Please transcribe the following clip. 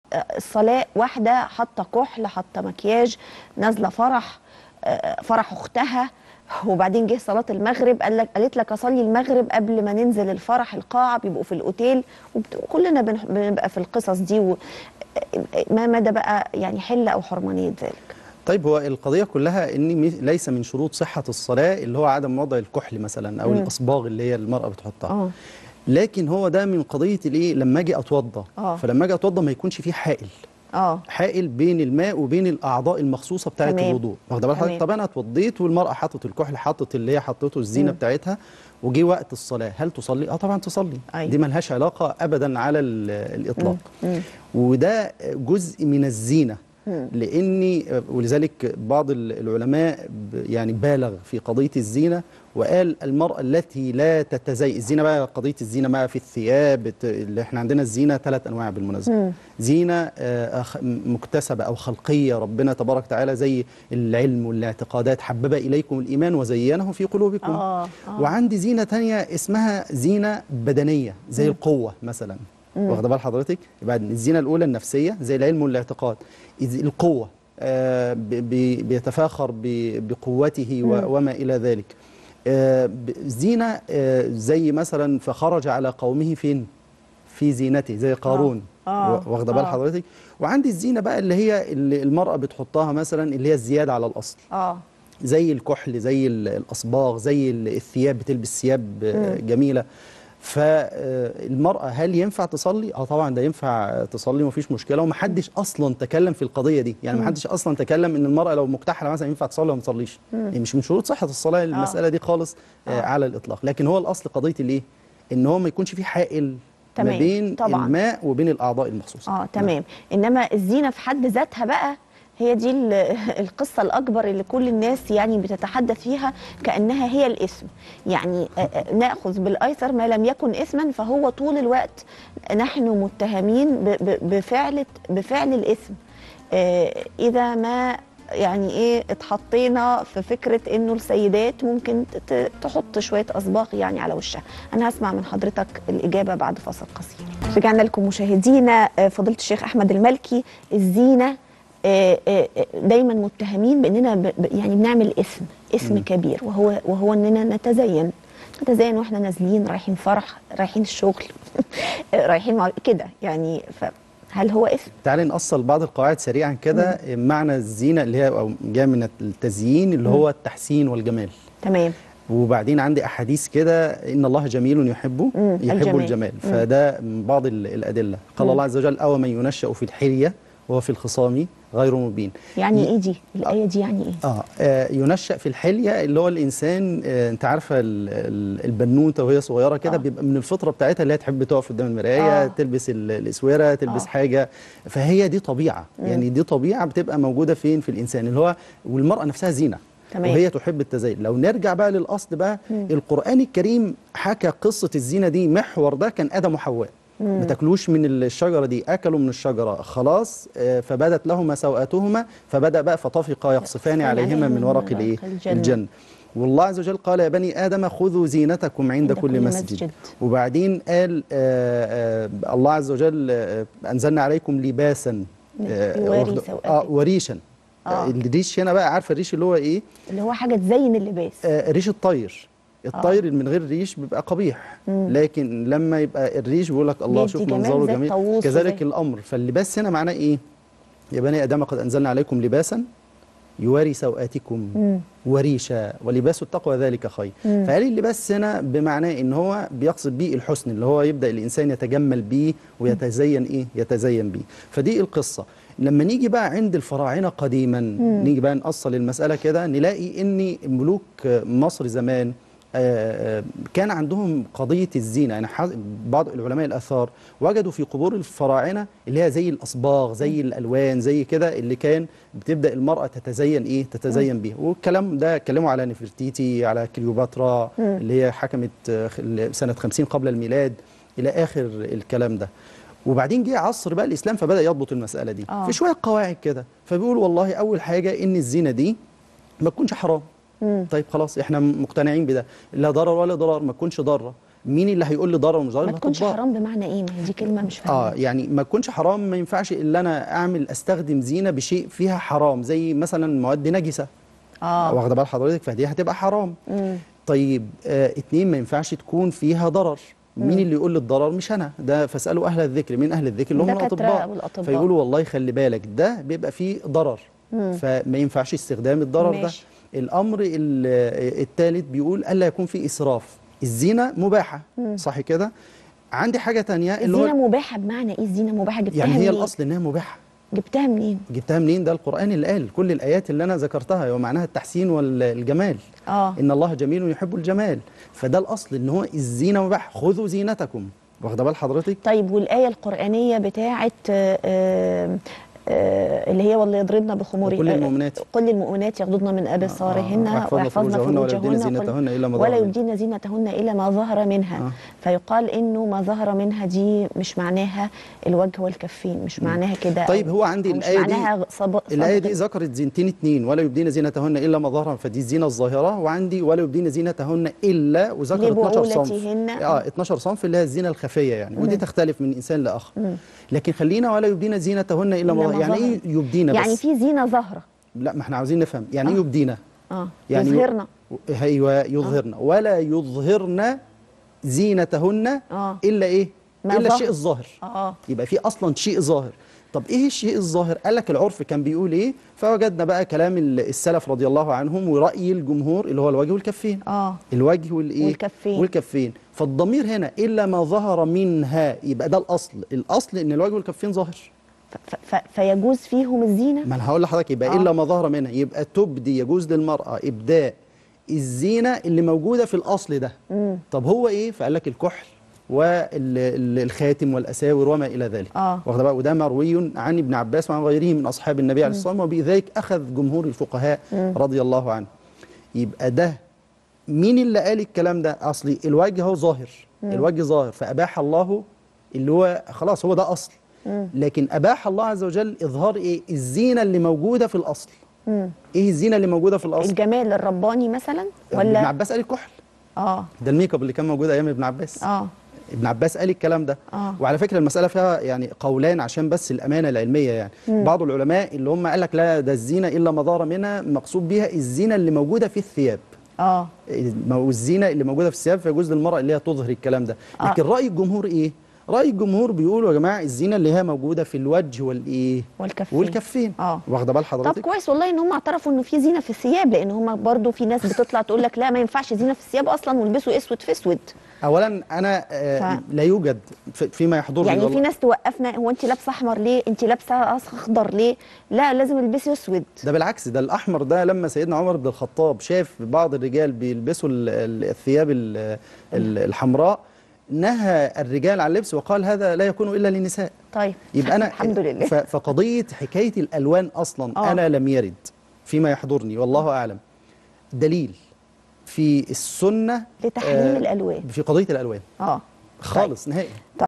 الصلاه واحده حاطه كحل حاطه مكياج نازله فرح آه، فرح اختها وبعدين جه صلاه المغرب قال لك قالت لك اصلي المغرب قبل ما ننزل الفرح القاعه بيبقوا في الاوتيل وبت- وكلنا بنح- بنبقى في القصص دي و... ما مدى بقى يعني حله او حرمانيه ذلك طيب هو القضية كلها ان مي- ليس من شروط صحة الصلاة اللي هو عدم وضع الكحل مثلا او مم. الاصباغ اللي هي المرأة بتحطها اه لكن هو ده من قضية الايه لما اجي اتوضى آه. فلما اجي اتوضى ما يكونش فيه حائل اه حائل بين الماء وبين الاعضاء المخصوصه بتاعه تمام. الوضوء واخده بال تمام. حضرتك طب انا اتوضيت والمراه حطت الكحل حطت اللي هي حطته الزينه مم. بتاعتها وجي وقت الصلاه هل تصلي اه طبعا تصلي أيوة. دي ملهاش علاقه ابدا على ال- الاطلاق مم. وده جزء من الزينه مم. لاني ولذلك بعض ال- العلماء ب- يعني بالغ في قضيه الزينه وقال المراه التي لا تتزين الزينه بقى قضيه الزينه بقى في الثياب الت- اللي احنا عندنا الزينه ثلاث انواع بالمناسبه مم. زينه آه، أخ- مكتسبه او خلقيه ربنا تبارك وتعالى زي العلم والاعتقادات حبب اليكم الايمان وزينه في قلوبكم آه، آه. وعندي زينه تانية اسمها زينه بدنيه زي القوه مثلا واخده بال حضرتك يبقى الزينه الاولى النفسيه زي العلم والاعتقاد إذ القوه آه، ب- ب- بيتفاخر ب- بقوته و- وما الى ذلك آه، ب- زينه آه، زي مثلا فخرج على قومه فين في زينته زي قارون آه. و- واخده بال آه. حضرتك وعندي الزينه بقى اللي هي اللي المراه بتحطها مثلا اللي هي الزياده على الاصل اه زي الكحل زي ال- الاصباغ زي ال- الثياب بتلبس ثياب آه، جميله فالمرأة هل ينفع تصلي؟ اه طبعا ده ينفع تصلي ومفيش مشكلة ومحدش أصلا تكلم في القضية دي، يعني محدش أصلا تكلم إن المرأة لو مكتحلة مثلا ينفع تصلي وما تصليش، يعني مش من شروط صحة الصلاة المسألة دي خالص آه على الإطلاق، لكن هو الأصل قضية الإيه؟ إن هو ما يكونش في حائل ما تمام، بين طبعاً. الماء وبين الأعضاء المخصوصة. اه تمام انما الزينه في حد ذاتها بقى هي دي ال- القصة الأكبر اللي كل الناس يعني بتتحدث فيها كأنها هي الاسم يعني آه، آه، نأخذ بالأيسر ما لم يكن اسما فهو طول الوقت نحن متهمين ب- ب- بفعل بفعل الاسم آه، إذا ما يعني ايه اتحطينا في فكره انه السيدات ممكن ت- ت- تحط شويه اصباغ يعني على وشها انا هسمع من حضرتك الاجابه بعد فاصل قصير رجعنا لكم مشاهدينا آه، فضيله الشيخ احمد المالكي الزينه آه، آه، آه، دايما متهمين باننا ب- ب- يعني بنعمل اسم اسم كبير وهو وهو اننا نتزين نتزين واحنا نازلين رايحين فرح رايحين الشغل رايحين مع- كده يعني فهل هو اسم تعالي نأصل بعض القواعد سريعا كده معنى الزينة اللي هي أو جاء من التزيين اللي هو التحسين والجمال تمام وبعدين عندي أحاديث كده إن الله جميل يحبه مم، يحب الجمال. الجمال مم. فده من بعض ال- الأدلة قال مم. الله عز وجل أو من ينشأ في الحلية وهو في الخصام غير مبين يعني ي- ايه دي الايه دي يعني ايه آه, آه ينشأ في الحلية اللي هو الإنسان آه أنت عارفة ال- ال- البنوتة وهي صغيرة كده آه. بيبقى من الفطرة بتاعتها اللي هي تحب تقف قدام المراية آه. تلبس ال- الأسورة تلبس آه. حاجة فهي دي طبيعة يعني دي طبيعة بتبقى موجودة فين في الإنسان اللي هو والمرأة نفسها زينة تمام. وهي تحب التزين لو نرجع بقى للأصل بقى القرآن الكريم حكى قصة الزينة دي محور ده كان آدم وحواء ما تاكلوش من الشجرة دي أكلوا من الشجرة خلاص آه، فبدت لهما سوآتهما فبدأ بقى فطفقا يخصفان عليهما من ورق الإيه الجنة. الجنة والله عز وجل قال يا بني آدم خذوا زينتكم عند, عند كل, كل مسجد. مسجد. وبعدين قال آه آه الله عز وجل آه أنزلنا عليكم لباسا يواري واخد- سوآتكم. آه وريشا آه. آه. الريش هنا بقى عارفه الريش اللي هو ايه اللي هو حاجه تزين اللباس آه ريش الطير الطير اللي من غير ريش بيبقى قبيح لكن لما يبقى الريش بيقول لك الله بيدي شوف جمال منظره زي جميل الطاووس كذلك وزي- الامر فاللباس هنا معناه ايه يا بني ادم قد انزلنا عليكم لباسا يواري سوآتكم مم. وريشا ولباس التقوى ذلك خير فقال اللباس هنا بمعناه ان هو بيقصد بيه الحسن اللي هو يبدا الانسان يتجمل بيه ويتزين ايه يتزين بيه فدي القصه لما نيجي بقى عند الفراعنه قديما نيجي بقى نأصل المساله كده نلاقي ان ملوك مصر زمان آه، آه، كان عندهم قضية الزينة يعني ح- بعض العلماء الآثار وجدوا في قبور الفراعنة اللي هي زي الأصباغ زي الألوان زي كده اللي كان بتبدأ المرأة تتزين إيه تتزين بيه والكلام ده اتكلموا على نفرتيتي على كليوباترا اللي هي حكمت آه، خ- سنة 50 قبل الميلاد إلى آخر الكلام ده وبعدين جه عصر بقى الإسلام فبدأ يضبط المسألة دي آه. في شوية قواعد كده فبيقول والله أول حاجة إن الزينة دي ما تكونش حرام طيب خلاص احنا مقتنعين بده لا ضرر ولا ضرار ما تكونش ضاره مين اللي هيقول لي ضرر ومش ضرر ما تكونش الأطباء. حرام بمعنى ايه ما هي دي كلمه مش اه فاهمه يعني ما تكونش حرام ما ينفعش الا انا اعمل استخدم زينه بشيء فيها حرام زي مثلا مواد نجسه اه واخده بال حضرتك فدي هتبقى حرام مم. طيب آه اتنين ما ينفعش تكون فيها ضرر مين اللي يقول لي الضرر مش انا ده فاسالوا اهل الذكر مين اهل الذكر اللي هم الدكاترة الاطباء والأطباء. فيقولوا والله خلي بالك ده بيبقى فيه ضرر فما ينفعش استخدام الضرر ماشي. ده الامر الثالث بيقول الا يكون فيه اسراف الزينه مباحه صح كده عندي حاجه تانية اللي الزينه هو مباحه بمعنى ايه الزينه مباحه جبتها يعني هي منين؟ الاصل انها مباحه جبتها منين جبتها منين ده القرآن اللي قال كل الآيات اللي أنا ذكرتها ومعناها التحسين والجمال اه إن الله جميل يحب الجمال فده الأصل إن هو الزينة مباح خذوا زينتكم واخده بال حضرتك طيب والآية القرآنية بتاعت آه، آه، آه، اللي هي واللي يضربن بخمورهن وكل المؤمنات. كل المؤمنات يغضضن من أبصارهن آه، ويحفظن ويحفظن فروجهن ولا يبدين فروجهن زينتهن إلا ما ولا ظهر منها. يبدين زينتهن إلا ما ظهر منها آه. فيقال إنه ما ظهر منها دي مش معناها الوجه والكفين مش معناها كده طيب أو- هو عندي أو مش الآية دي- معناها صب... الآية صبغ- دي ذكرت زينتين اتنين ولا يبدين زينتهن إلا ما ظهر فدي الزينة الظاهرة وعندي ولا يبدين زينتهن إلا وذكر 12 صنف لبعولتهن. اه 12 صنف اللي هي الزينة الخفية يعني ودي تختلف من إنسان لآخر لكن خلينا ولا يبدين زينتهن إلا ما إلا ظهر ما يعني ظهر. إيه يبدين يعني بس في زينة ظاهرة لا ما احنا عاوزين نفهم يعني ايه آه. يبدينا اه يعني يظهرنا ايوه يظهرن ولا يظهرن زينتهن اه الا ايه ما الا ظهر. الشيء الظاهر اه يبقى في اصلا شيء ظاهر طب ايه الشيء الظاهر قال لك العرف كان بيقول ايه فوجدنا بقى كلام ال- السلف رضي الله عنهم ورأي الجمهور اللي هو الوجه والكفين اه الوجه والايه والكفين. والكفين فالضمير هنا الا ما ظهر منها يبقى ده الاصل الاصل ان الوجه والكفين ظاهر ف- ف- فيجوز فيهم الزينة ما انا هقول لحضرتك يبقى آه. الا ما ظهر منها يبقى تبدي يجوز للمراه ابداء الزينه اللي موجوده في الاصل ده مم. طب هو ايه فقال لك الكحل والخاتم والاساور وما الى ذلك آه. واخد بقى وده مروي عن ابن عباس وعن غيره من اصحاب النبي عليه الصلاه والسلام وبذلك اخذ جمهور الفقهاء رضي الله عنه يبقى ده مين اللي قال الكلام ده اصلي الوجه هو ظاهر الوجه ظاهر فاباح الله اللي هو خلاص هو ده اصل لكن اباح الله عز وجل اظهار ايه الزينه اللي موجوده في الاصل مم. ايه الزينه اللي موجوده في الاصل الجمال الرباني مثلا ابن ولا عباس قال الكحل اه ده الميك اب اللي كان موجود ايام ابن عباس اه ابن عباس قال الكلام ده آه. وعلى فكره المساله فيها يعني قولان عشان بس الامانه العلميه يعني بعض العلماء اللي هم قال لك لا ده الزينه الا ما ظهر منها مقصود بيها الزينه اللي موجوده في الثياب اه والزينه اللي موجوده في الثياب فيجوز للمراه اللي هي تظهر الكلام ده آه. لكن راي الجمهور ايه راي الجمهور بيقولوا يا جماعه الزينه اللي هي موجوده في الوجه والايه والكفين والكفين اه واخده بال طب حضرتك كويس والله ان هم اعترفوا انه في زينه في الثياب لان هم برضو في ناس بتطلع تقول لك لا ما ينفعش زينه في الثياب اصلا والبسوا اسود في اسود اولا انا آه ف- لا يوجد في- فيما يحضرني يعني في والله. ناس توقفنا هو انت لابسه احمر ليه انت لابسه اخضر ليه لا لازم البسي اسود ده بالعكس ده الاحمر ده لما سيدنا عمر بن الخطاب شاف بعض الرجال بيلبسوا ال- ال- الثياب ال- ال- الحمراء نهى الرجال عن اللبس وقال هذا لا يكون الا للنساء طيب يبقى انا الحمد لله ف- فقضيه حكايه الالوان اصلا آه. انا لم يرد فيما يحضرني والله اعلم دليل في السنه لتحريم آه، الالوان في قضيه الالوان اه خالص نهائي